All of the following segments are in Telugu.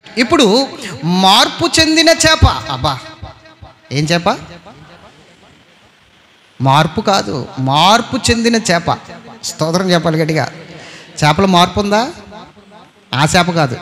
ఇప్పుడు మార్పు చెందిన చేప అబ్బా ఏం చేప మార్పు కాదు మార్పు చెందిన చేప స్తోత్రం చెప్పాలి గట్టిగా చేపల మార్పు ఉందా ఆ చేప కాదు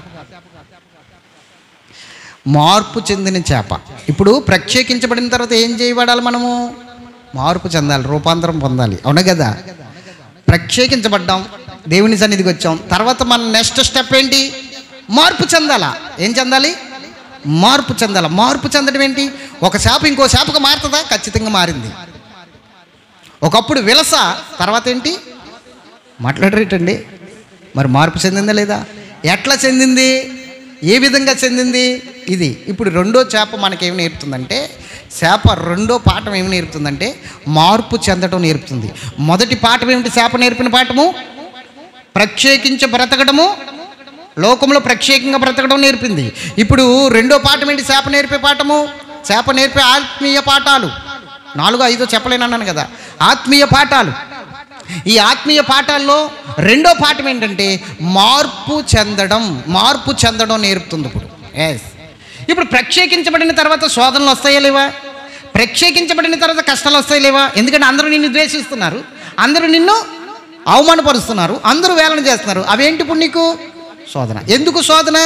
మార్పు చెందిన చేప ఇప్పుడు ప్రత్యేకించబడిన తర్వాత ఏం చేయబడాలి మనము మార్పు చెందాలి రూపాంతరం పొందాలి అవునా కదా ప్రత్యేకించబడ్డాం దేవుని సన్నిధికి వచ్చాం తర్వాత మన నెక్స్ట్ స్టెప్ ఏంటి మార్పు చెందాలా ఏం చెందాలి మార్పు చెందాలా మార్పు చెందడం ఏంటి ఒక చేప ఇంకో చేపకు మారుతుందా ఖచ్చితంగా మారింది ఒకప్పుడు విలస తర్వాత ఏంటి మాట్లాడరేటండి మరి మార్పు చెందిందా లేదా ఎట్లా చెందింది ఏ విధంగా చెందింది ఇది ఇప్పుడు రెండో చేప మనకేమి నేర్పుతుందంటే చేప రెండో పాఠం ఏమి నేర్పుతుందంటే మార్పు చెందడం నేర్పుతుంది మొదటి పాఠం ఏమిటి చేప నేర్పిన పాఠము ప్రత్యేకించి బ్రతకడము లోకంలో ప్రత్యేకంగా బ్రతకడం నేర్పింది ఇప్పుడు రెండో పాఠం ఏంటి చేప నేర్పే పాఠము చేప నేర్పే ఆత్మీయ పాఠాలు నాలుగో ఐదో చెప్పలేనన్నాను కదా ఆత్మీయ పాఠాలు ఈ ఆత్మీయ పాఠాల్లో రెండో పాఠం ఏంటంటే మార్పు చెందడం మార్పు చెందడం నేర్పుతుంది ఇప్పుడు ఎస్ ఇప్పుడు ప్రత్యేకించబడిన తర్వాత శోధనలు వస్తాయా లేవా ప్రత్యేకించబడిన తర్వాత కష్టాలు వస్తాయి లేవా ఎందుకంటే అందరూ నిన్ను ద్వేషిస్తున్నారు అందరూ నిన్ను అవమానపరుస్తున్నారు అందరూ వేలన చేస్తున్నారు అవేంటి ఇప్పుడు నీకు శోధన ఎందుకు శోధన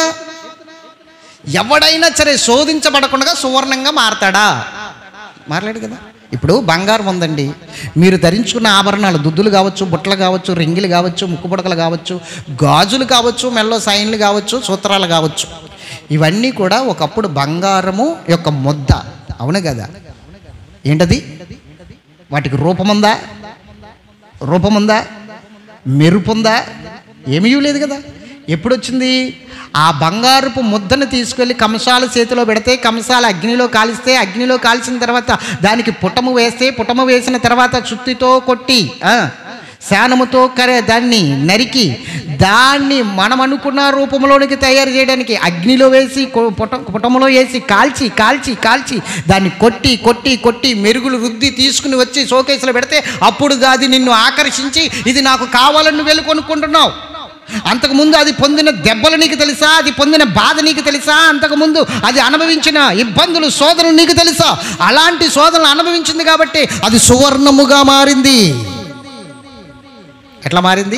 ఎవడైనా సరే శోధించబడకుండా సువర్ణంగా మారతాడా మారలేడు కదా ఇప్పుడు బంగారం ఉందండి మీరు ధరించుకున్న ఆభరణాలు దుద్దులు కావచ్చు బుట్టలు కావచ్చు రింగిలు కావచ్చు ముక్కు పుడకలు కావచ్చు గాజులు కావచ్చు మెల్లో సైన్లు కావచ్చు సూత్రాలు కావచ్చు ఇవన్నీ కూడా ఒకప్పుడు బంగారము యొక్క ముద్ద అవును కదా ఏంటది వాటికి రూపముందా రూపముందా మెరుపుందా ఏమీ లేదు కదా ఎప్పుడు వచ్చింది ఆ బంగారపు ముద్దను తీసుకెళ్ళి కంసాల చేతిలో పెడితే కంసాల అగ్నిలో కాలిస్తే అగ్నిలో కాల్చిన తర్వాత దానికి పుటము వేస్తే పుటము వేసిన తర్వాత చుత్తితో కొట్టి ఆ, శానముతో కరే దాన్ని నరికి దాన్ని మనం అనుకున్న రూపంలోనికి తయారు చేయడానికి అగ్నిలో వేసి కొ- పుట పుటములో వేసి కాల్చి కాల్చి కాల్చి దాన్ని కొట్టి కొట్టి కొట్టి మెరుగులు రుద్ది తీసుకుని వచ్చి షోకేసులో పెడితే అప్పుడు అది నిన్ను ఆకర్షించి ఇది నాకు కావాలని నువ్వు వెళ్ళి కొనుక్కుంటున్నావు అంతకుముందు అది పొందిన దెబ్బలు నీకు తెలుసా అది పొందిన బాధ నీకు తెలుసా అంతకుముందు అది అనుభవించిన ఇబ్బందులు శోధనలు నీకు తెలుసా అలాంటి శోధనలు అనుభవించింది కాబట్టి అది సువర్ణముగా మారింది ఎట్లా మారింది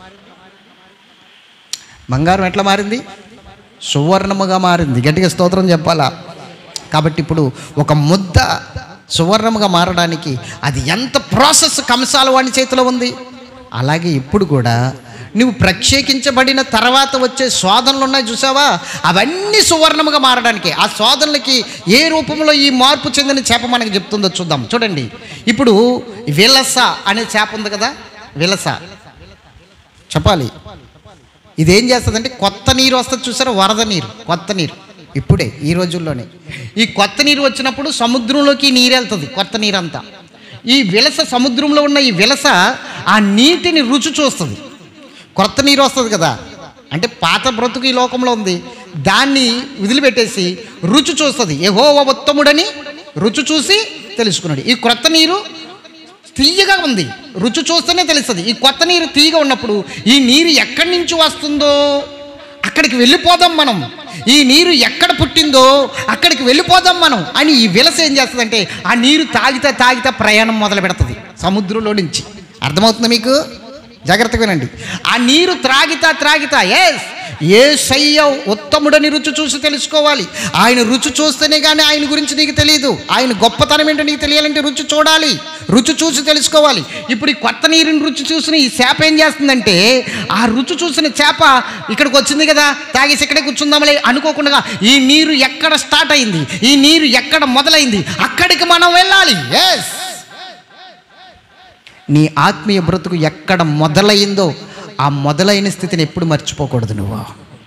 బంగారం ఎట్లా మారింది సువర్ణముగా మారింది గట్టిగా స్తోత్రం చెప్పాలా కాబట్టి ఇప్పుడు ఒక ముద్ద సువర్ణముగా మారడానికి అది ఎంత ప్రాసెస్ కంసాల వాడి చేతిలో ఉంది అలాగే ఇప్పుడు కూడా నువ్వు ప్రత్యేకించబడిన తర్వాత వచ్చే శోధనలు ఉన్నాయి చూసావా అవన్నీ సువర్ణముగా మారడానికి ఆ శోధనలకి ఏ రూపంలో ఈ మార్పు చెందిన చేప మనకి చెప్తుందో చూద్దాం చూడండి ఇప్పుడు విలస అనే చేప ఉంది కదా విలస చెప్పాలి ఇదేం చేస్తుందంటే కొత్త నీరు వస్తుంది చూసారా వరద నీరు కొత్త నీరు ఇప్పుడే ఈ రోజుల్లోనే ఈ కొత్త నీరు వచ్చినప్పుడు సముద్రంలోకి ఈ నీరు వెళ్తుంది కొత్త నీరు అంతా ఈ విలస సముద్రంలో ఉన్న ఈ విలస ఆ నీటిని రుచి చూస్తుంది కొత్త నీరు వస్తుంది కదా అంటే పాత బ్రతుకు ఈ లోకంలో ఉంది దాన్ని వదిలిపెట్టేసి రుచి చూస్తుంది ఏహో ఉత్తముడని రుచి చూసి తెలుసుకున్నాడు ఈ క్రొత్త నీరు తీయగా ఉంది రుచి చూస్తేనే తెలుస్తుంది ఈ కొత్త నీరు తీయగా ఉన్నప్పుడు ఈ నీరు ఎక్కడి నుంచి వస్తుందో అక్కడికి వెళ్ళిపోదాం మనం ఈ నీరు ఎక్కడ పుట్టిందో అక్కడికి వెళ్ళిపోదాం మనం అని ఈ విలస ఏం చేస్తుందంటే ఆ నీరు తాగితే తాగితే ప్రయాణం మొదలు పెడుతుంది సముద్రంలో నుంచి అర్థమవుతుందా మీకు జాగ్రత్తగా వినండి ఆ నీరు త్రాగితా త్రాగితా ఎస్ ఏ సయ్య ఉత్తముడని రుచి చూసి తెలుసుకోవాలి ఆయన రుచి చూస్తేనే కానీ ఆయన గురించి నీకు తెలియదు ఆయన గొప్పతనం ఏంటో నీకు తెలియాలంటే రుచి చూడాలి రుచి చూసి తెలుసుకోవాలి ఇప్పుడు ఈ కొత్త నీరుని రుచి చూసిన ఈ చేప ఏం చేస్తుందంటే ఆ రుచి చూసిన చేప ఇక్కడికి వచ్చింది కదా తాగేసి ఇక్కడే కూర్చుందాంలే అనుకోకుండా ఈ నీరు ఎక్కడ స్టార్ట్ అయింది ఈ నీరు ఎక్కడ మొదలైంది అక్కడికి మనం వెళ్ళాలి ఎస్ నీ ఆత్మీయ బ్రతుకు ఎక్కడ మొదలైందో ఆ మొదలైన స్థితిని ఎప్పుడు మర్చిపోకూడదు నువ్వు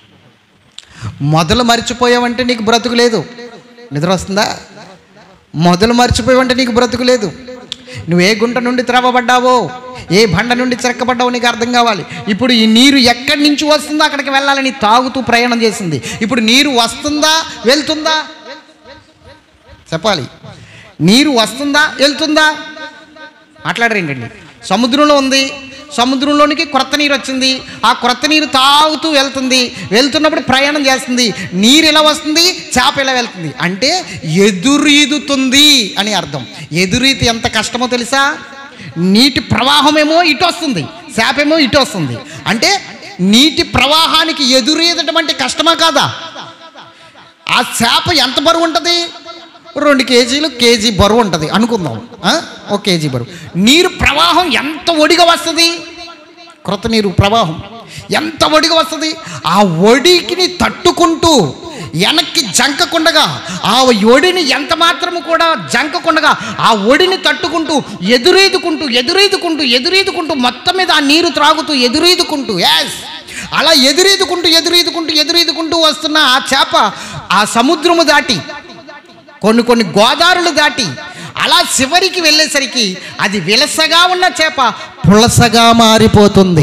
మొదలు మర్చిపోయావంటే నీకు బ్రతుకు లేదు నిద్ర వస్తుందా మొదలు మర్చిపోయావంటే నీకు బ్రతుకు లేదు నువ్వు ఏ గుంట నుండి త్రవ్వబడ్డావో ఏ బండ నుండి చెరక్కబడ్డావో నీకు అర్థం కావాలి ఇప్పుడు ఈ నీరు ఎక్కడి నుంచి వస్తుందో అక్కడికి వెళ్ళాలని తాగుతూ ప్రయాణం చేసింది ఇప్పుడు నీరు వస్తుందా వెళ్తుందా చెప్పాలి నీరు వస్తుందా వెళ్తుందా మాట్లాడరేంటండి సముద్రంలో ఉంది సముద్రంలోనికి క్రొత్త నీరు వచ్చింది ఆ క్రొత్త నీరు తాగుతూ వెళ్తుంది వెళ్తున్నప్పుడు ప్రయాణం చేస్తుంది నీరు ఎలా వస్తుంది చేప ఎలా వెళ్తుంది అంటే ఎదురీదుతుంది అని అర్థం ఎదురీతి ఎంత కష్టమో తెలుసా నీటి ప్రవాహమేమో ఇటు వస్తుంది చేపేమో ఇటు వస్తుంది అంటే నీటి ప్రవాహానికి ఎదురీదటం అంటే కష్టమా కాదా ఆ చేప ఎంత బరువు ఉంటుంది రెండు కేజీలు కేజీ బరువు ఉంటుంది అనుకుందాం ఆ? ఒక కేజీ బరువు నీరు ప్రవాహం ఎంత ఒడిగా వస్తుంది క్రొత్త నీరు ప్రవాహం ఎంత ఒడిగా వస్తుంది ఆ ఒడికిని తట్టుకుంటూ వెనక్కి జంకకుండగా ఆ ఒడిని ఎంత మాత్రము కూడా జంకకుండగా ఆ ఒడిని తట్టుకుంటూ ఎదురీదుకుంటూ ఎదురీదుకుంటూ ఎదురీదుకుంటూ మొత్తం మీద ఆ నీరు త్రాగుతూ ఎదురీదుకుంటూ యాస్ అలా ఎదురీదుకుంటూ ఎదురీదుకుంటూ ఎదురీదుకుంటూ వస్తున్న ఆ చేప ఆ సముద్రము దాటి కొన్ని కొన్ని గోదావరులు దాటి అలా చివరికి వెళ్ళేసరికి అది విలసగా ఉన్న చేప పులసగా మారిపోతుంది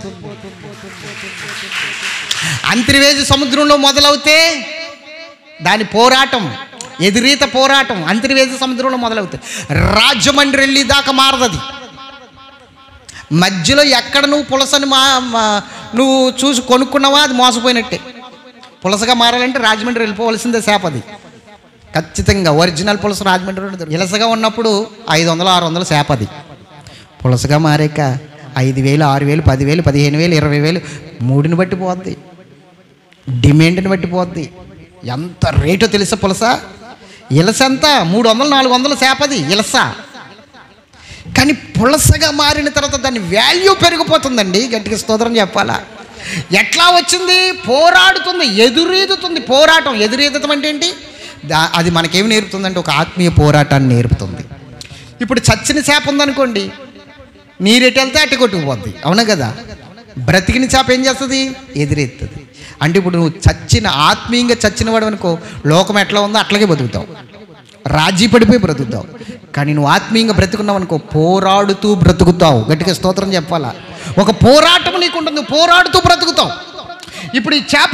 అంతర్వేది సముద్రంలో మొదలవుతే దాని పోరాటం ఎదురీత పోరాటం అంతర్వేది సముద్రంలో మొదలవుతాయి రాజమండ్రి వెళ్ళి దాకా మారదది మధ్యలో ఎక్కడ నువ్వు పులసని మా మా- నువ్వు చూసి కొనుక్కున్నావా అది మోసపోయినట్టే పులసగా మారాలంటే రాజమండ్రి వెళ్ళిపోవలసిందే చేప అది ఖచ్చితంగా ఒరిజినల్ పులస రాజమండ్రి దొరుకుతుంది. ఇలసగా ఉన్నప్పుడు ఐదు వందలు ఆరు వందలు చేప అది పులసగా మారాక ఐదు వేలు ఆరు వేలు పదివేలు పదిహేను వేలు ఇరవై వేలు మూడిని బట్టి పోద్ది డిమాండ్ని బట్టి పోద్ది ఎంత రేటో తెలుసా పులస ఇలస ఎంత మూడు వందలు నాలుగు వందలు చేపది ఇలస కానీ పులసగా మారిన తర్వాత దాని వాల్యూ పెరిగిపోతుందండి గట్టిగా స్తోత్రం చెప్పాలా ఎట్లా వచ్చింది పోరాడుతుంది ఎదురీదుతుంది పోరాటం ఎదురీదతం అంటే ఏంటి దా- అది మనకేమి నేర్పుతుందంటే ఒక ఆత్మీయ పోరాటాన్ని నేర్పుతుంది ఇప్పుడు చచ్చిన చేప ఉందనుకోండి నీరెటు వెళ్తే అట్టి కొట్టుకుపోద్ది అవునా కదా బ్రతికిన చేప ఏం చేస్తుంది ఎదురెత్తుంది అంటే ఇప్పుడు నువ్వు చచ్చిన ఆత్మీయంగా చచ్చిన వాడు అనుకో లోకం ఎట్లా ఉందో అట్లాగే బతుకుతావు రాజీ పడిపోయి బ్రతుకుతావు కానీ నువ్వు ఆత్మీయంగా బ్రతుకున్నావు అనుకో పోరాడుతూ బ్రతుకుతావు గట్టిగా స్తోత్రం చెప్పాలా ఒక పోరాటం నీకు ఉంటుంది పోరాడుతూ బ్రతుకుతావు ఇప్పుడు ఈ చేప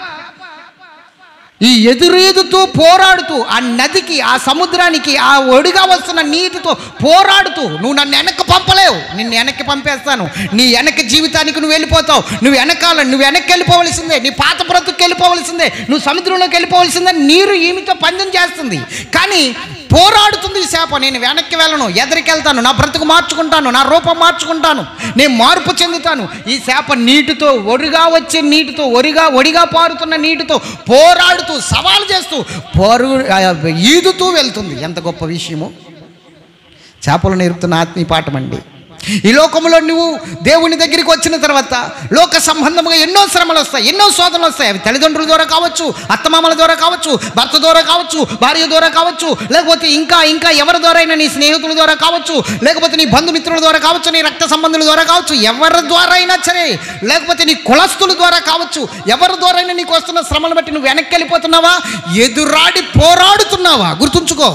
ఈ ఎదురీదుతూ పోరాడుతూ ఆ నదికి ఆ సముద్రానికి ఆ ఒడిగా వస్తున్న నీటితో పోరాడుతూ నువ్వు నన్ను వెనక్కి పంపలేవు నిన్ను వెనక్కి పంపేస్తాను నీ వెనక్కి జీవితానికి నువ్వు వెళ్ళిపోతావు నువ్వు వెనకాల నువ్వు వెనక్కి వెళ్ళిపోవలసిందే నీ పాత బ్రతుకు వెళ్ళిపోవలసిందే నువ్వు సముద్రంలోకి వెళ్ళిపోవలసిందే నీరు ఈమెతో పందెం చేస్తుంది కానీ పోరాడుతుంది ఈ చేప నేను వెనక్కి వెళ్ళను ఎదరికి వెళ్తాను నా బ్రతుకు మార్చుకుంటాను నా రూపం మార్చుకుంటాను నేను మార్పు చెందుతాను ఈ చేప నీటితో ఒడిగా వచ్చే నీటితో ఒడిగా ఒడిగా పారుతున్న నీటితో పోరాడుతూ సవాలు చేస్తూ పోరు ఆ, ఈదుతూ వెళ్తుంది ఎంత గొప్ప విషయము చేపలు నేర్పుతున్న ఆత్మీయ పాఠం అండి ఈ లోకంలో నువ్వు దేవుని దగ్గరికి వచ్చిన తర్వాత లోక సంబంధముగా ఎన్నో శ్రమలు వస్తాయి ఎన్నో శోధనలు వస్తాయి అవి తల్లిదండ్రుల ద్వారా కావచ్చు అత్తమామల ద్వారా కావచ్చు భర్త ద్వారా కావచ్చు భార్య ద్వారా కావచ్చు లేకపోతే ఇంకా ఇంకా ఎవరి ద్వారా అయినా నీ స్నేహితుల ద్వారా కావచ్చు లేకపోతే నీ బంధుమిత్రుల ద్వారా కావచ్చు నీ రక్త సంబంధుల ద్వారా కావచ్చు ఎవరి ద్వారా అయినా సరే లేకపోతే నీ కులస్తుల ద్వారా కావచ్చు ఎవరి ద్వారా అయినా నీకు వస్తున్న శ్రమను బట్టి నువ్వు వెనక్కి వెళ్ళిపోతున్నావా ఎదురాడి పోరాడుతున్నావా గుర్తుంచుకో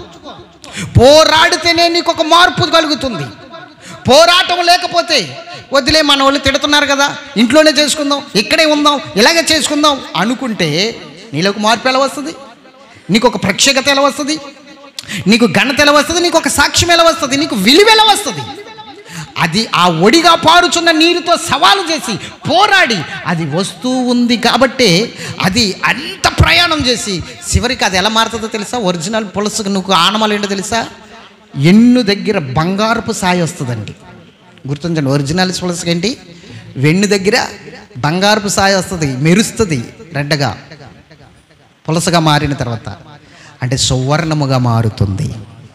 పోరాడితేనే నీకు ఒక మార్పు కలుగుతుంది పోరాటం లేకపోతే వదిలే మన వాళ్ళు తిడుతున్నారు కదా ఇంట్లోనే చేసుకుందాం ఇక్కడే ఉందాం ఇలాగే చేసుకుందాం అనుకుంటే నీలోకి మార్పు ఎలా వస్తుంది నీకు ఒక ప్రత్యేకత ఎలా వస్తుంది నీకు ఘనత ఎలా వస్తుంది నీకు ఒక సాక్ష్యం ఎలా వస్తుంది నీకు విలువ ఎలా వస్తుంది అది ఆ ఒడిగా పారుచున్న నీరుతో సవాలు చేసి పోరాడి అది వస్తూ ఉంది కాబట్టే అది అంత ప్రయాణం చేసి చివరికి అది ఎలా మారుతుందో తెలుసా ఒరిజినల్ పులసకు నువ్వు ఆనమాలు ఏంటో తెలుసా ఎన్ను దగ్గర బంగారపు సాయి వస్తుందండి గుర్తుంచండి ఒరిజినల్ పులసకి ఏంటి వెన్ను దగ్గర బంగారపు సాయి వస్తుంది మెరుస్తుంది రెడ్డగా పులసగా మారిన తర్వాత అంటే సువర్ణముగా మారుతుంది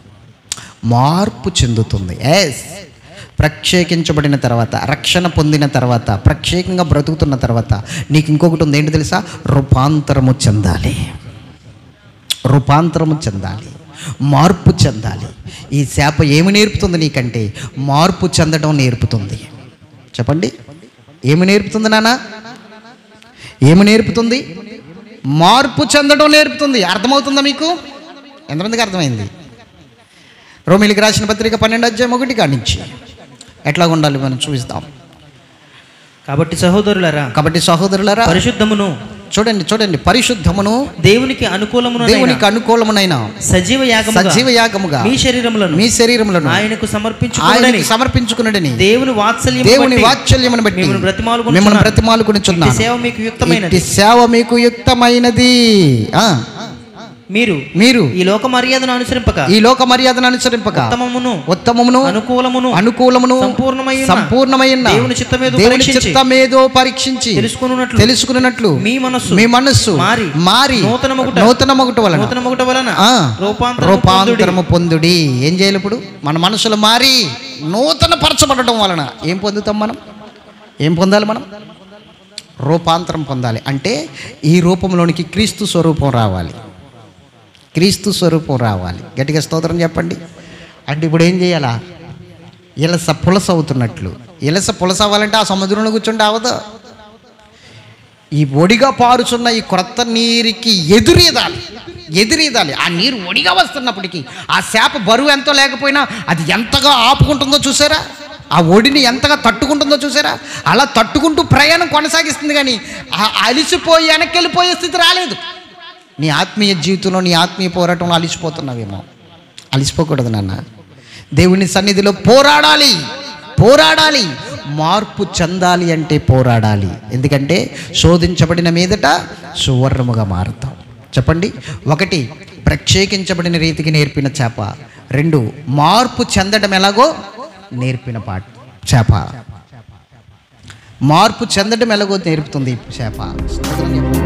మార్పు చెందుతుంది ఎస్ ప్రత్యేకించబడిన తర్వాత రక్షణ పొందిన తర్వాత ప్రత్యేకంగా బ్రతుకుతున్న తర్వాత నీకు ఇంకొకటి ఉంది ఏంటి తెలుసా రూపాంతరము చెందాలి రూపాంతరము చెందాలి మార్పు చెందాలి ఈ శాప ఏమి నేర్పుతుంది నీకంటే మార్పు చెందడం నేర్పుతుంది చెప్పండి ఏమి నేర్పుతుంది నాన్న ఏమి నేర్పుతుంది మార్పు చెందడం నేర్పుతుంది అర్థమవుతుందా మీకు ఎంతమందికి అర్థమైంది రోమిలికి రాసిన పత్రిక పన్నెండు అధ్యాయం ఒకటి కానించి ఎట్లా ఉండాలి మనం చూపిస్తాం కాబట్టి సహోదరులారా కాబట్టి సహోదరులారా పరిశుద్ధమును చూడండి చూడండి పరిశుద్ధమును దేవునికి అనుకూలమును దేవునికి అనుకూలమునైన సజీవ యాగము సజీవ యాగముగా మీ శరీరములను మీ శరీరములను ఆయనకు సమర్పించుకుని ఆయనకి సమర్పించుకున్నడని దేవుని వాత్సల్యం దేవుని వాత్సల్యమును బట్టి మిమ్మల్ని బ్రతిమాలుకొనుచున్నాను. మిమ్మల్ని బ్రతిమాలుకునిచున్నాను సేవ మీకు యుక్తమైనది ఇట్టి సేవ మీకు యుక్తమైనది ఆ, మీరు మీరు ఈ లోక మర్యాదను అనుసరింపక ఈ లోక మర్యాదను అనుసరింపక ఉత్తమమును ఉత్తమమును అనుకూలమును అనుకూలమును సంపూర్ణమైన సంపూర్ణమైన దేవుని చిత్తమేదో దేవుని పరీక్షించి చిత్తమేదో పరీక్షించి తెలుసుకున్నట్లు తెలుసుకున్నట్లు మీ మనస్సు మీ మనస్సు మారి మారి నూతన మొగుట నూతన మొగుట వలన నూతన మొగుట వలన ఆ, రూపాంతరము పొందుడి. రూపాంతరము పొందుడి ఏం చేయాలి ఇప్పుడు మన మనసులు మారి నూతన పరచబడటం వలన ఏం పొందుతాం మనం ఏం పొందాలి మనం రూపాంతరం పొందాలి అంటే ఈ రూపంలోనికి క్రీస్తు స్వరూపం రావాలి క్రీస్తు స్వరూపం రావాలి గట్టిగా స్తోత్రం చెప్పండి అంటే ఇప్పుడు ఏం చేయాలా ఇలస పులస అవుతున్నట్లు ఇలస పులస అవ్వాలంటే ఆ సముద్రంలో కూర్చుంటే అవదు ఈ ఒడిగా పారుచున్న ఈ క్రొత్త నీరుకి ఎదురీదాలి ఎదురీదాలి ఆ నీరు ఒడిగా వస్తున్నప్పటికీ ఆ చేప బరువు ఎంతో లేకపోయినా అది ఎంతగా ఆపుకుంటుందో చూసారా ఆ ఒడిని ఎంతగా తట్టుకుంటుందో చూసారా అలా తట్టుకుంటూ ప్రయాణం కొనసాగిస్తుంది కానీ ఆ అలిసిపోయి వెనక్కి వెళ్ళిపోయే స్థితి రాలేదు నీ ఆత్మీయ జీవితంలో నీ ఆత్మీయ పోరాటంలో అలిసిపోతున్నావేమో అలిసిపోకూడదు నాన్న దేవుని సన్నిధిలో పోరాడాలి పోరాడాలి మార్పు చెందాలి అంటే పోరాడాలి ఎందుకంటే శోధించబడిన మీదట సువర్ణముగా మారుతాం చెప్పండి ఒకటి ప్రత్యేకించబడిన రీతికి నేర్పిన చేప రెండు మార్పు చెందడం ఎలాగో నేర్పిన పాట చేప మార్పు చెందడం ఎలాగో నేర్పుతుంది ఈ చేప